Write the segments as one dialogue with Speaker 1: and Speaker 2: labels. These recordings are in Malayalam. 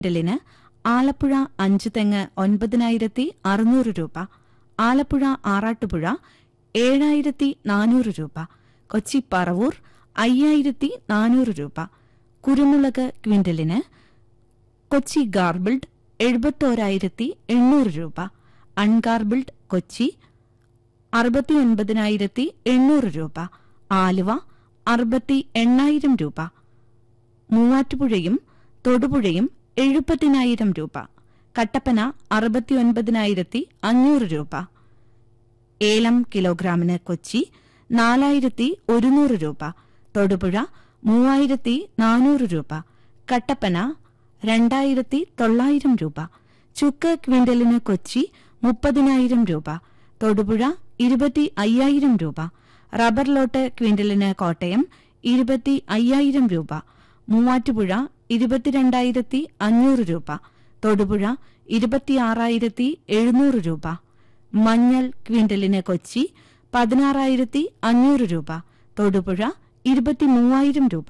Speaker 1: ലിന് ആലപ്പുഴ അഞ്ച് തെങ്ങ് ഒൻപതിനായിരത്തി അറുന്നൂറ് രൂപ ആലപ്പുഴ ആറാട്ടുപുഴ ഏഴായിരത്തി നാനൂറ് രൂപ കൊച്ചി പറവൂർ അയ്യായിരത്തി നാനൂറ് രൂപ കുരുമുളക് ക്വിന്റലിന് കൊച്ചി ഗാർബിൾഡ് എഴുപത്തോരായിരത്തി എണ്ണൂറ് രൂപ അൺഗാർബിൾഡ് കൊച്ചി അറുപത്തി ഒൻപതിനായിരത്തി എണ്ണൂറ് രൂപ ആലുവ അറുപത്തി എണ്ണായിരം രൂപ മൂവാറ്റുപുഴയും തൊടുപുഴയും എഴുപതിനായിരം രൂപ കട്ടപ്പന അറുപത്തിയൊൻപതിനായിരത്തി അഞ്ഞൂറ് രൂപ ഏലം കിലോഗ്രാമിന് കൊച്ചി നാലായിരത്തി ഒരുന്നൂറ് രൂപ തൊടുപുഴ മൂവായിരത്തി നാനൂറ് രൂപ കട്ടപ്പന രണ്ടായിരത്തി തൊള്ളായിരം രൂപ ചുക്ക് ക്വിന്റലിന് കൊച്ചി മുപ്പതിനായിരം രൂപ തൊടുപുഴ ഇരുപത്തി അയ്യായിരം രൂപ റബ്ബർ ലോട്ട് ക്വിന്റലിന് കോട്ടയം ഇരുപത്തി അയ്യായിരം രൂപ മൂവാറ്റുപുഴ ഇരുപത്തിരണ്ടായിരത്തി അഞ്ഞൂറ് രൂപ തൊടുപുഴ ഇരുപത്തിയാറായിരത്തി എഴുന്നൂറ് രൂപ മഞ്ഞൾ ക്വിന്റലിന് കൊച്ചി പതിനാറായിരത്തി അഞ്ഞൂറ് രൂപ തൊടുപുഴ ഇരുപത്തിമൂവായിരം രൂപ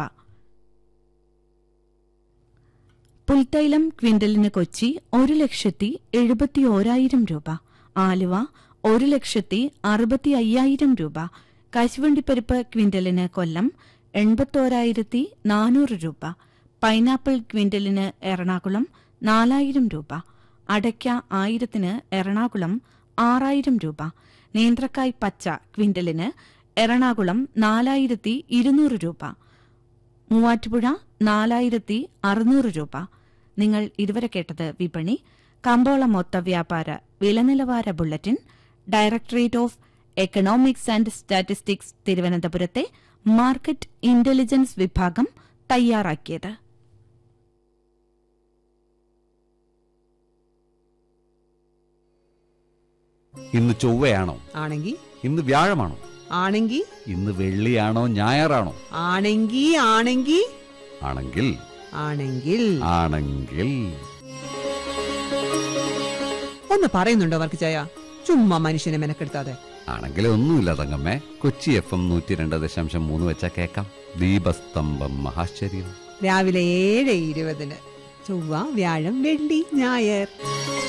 Speaker 1: പുൽത്തൈലം ക്വിന്റലിന് കൊച്ചി ഒരു ലക്ഷത്തി എഴുപത്തി ഓരായിരം രൂപ ആലുവ ഒരു ലക്ഷത്തി അറുപത്തി അയ്യായിരം രൂപ കശുവണ്ടിപ്പരിപ്പ് ക്വിന്റലിന് കൊല്ലം എൺപത്തോരായിരത്തി നാനൂറ് രൂപ പൈനാപ്പിൾ ക്വിന്റലിന് എറണാകുളം നാലായിരം രൂപ അടയ്ക്ക ആയിരത്തിന് എറണാകുളം ആറായിരം രൂപ നേന്ത്രക്കായ് പച്ച ക്വിന്റലിന് എറണാകുളം നാലായിരത്തി ഇരുന്നൂറ് രൂപ മൂവാറ്റുപുഴ നാലായിരത്തി അറുന്നൂറ് രൂപ നിങ്ങൾ ഇതുവരെ കേട്ടത് വിപണി കമ്പോള മൊത്ത വ്യാപാര വിലനിലവാര bulletin directorate of economics and statistics തിരുവനന്തപുരത്തെ മാർക്കറ്റ് ഇന്റലിജൻസ് വിഭാഗം തയ്യാറാക്കിയത്
Speaker 2: ഇന്ന് ചൊവ്വയാണോ
Speaker 3: ആണെങ്കി
Speaker 2: ഇന്ന് വ്യാഴമാണോ
Speaker 3: ആണെങ്കി
Speaker 2: ഇന്ന് വെള്ളിയാണോ ഞായറാണോ
Speaker 3: ആണെങ്കി ആണെങ്കി
Speaker 2: ആണെങ്കിൽ
Speaker 3: ആണെങ്കിൽ
Speaker 2: ആണെങ്കിൽ
Speaker 3: ഒന്ന് പറയുന്നുണ്ടോ വർക്ക് ചായ ചുമ്മാ മനുഷ്യനെ മെനക്കെടുത്താതെ
Speaker 2: ആണെങ്കിൽ ഒന്നുമില്ല തങ്കമ്മേ കൊച്ചി എഫ് എം നൂറ്റി രണ്ട് ദശാംശം മൂന്ന് വെച്ചാ കേക്കാം ദീപസ്തംഭം മഹാശ്ചര്യം
Speaker 3: രാവിലെ ഏഴ് ഇരുപതിന് ചൊവ്വ വ്യാഴം വെള്ളി ഞായർ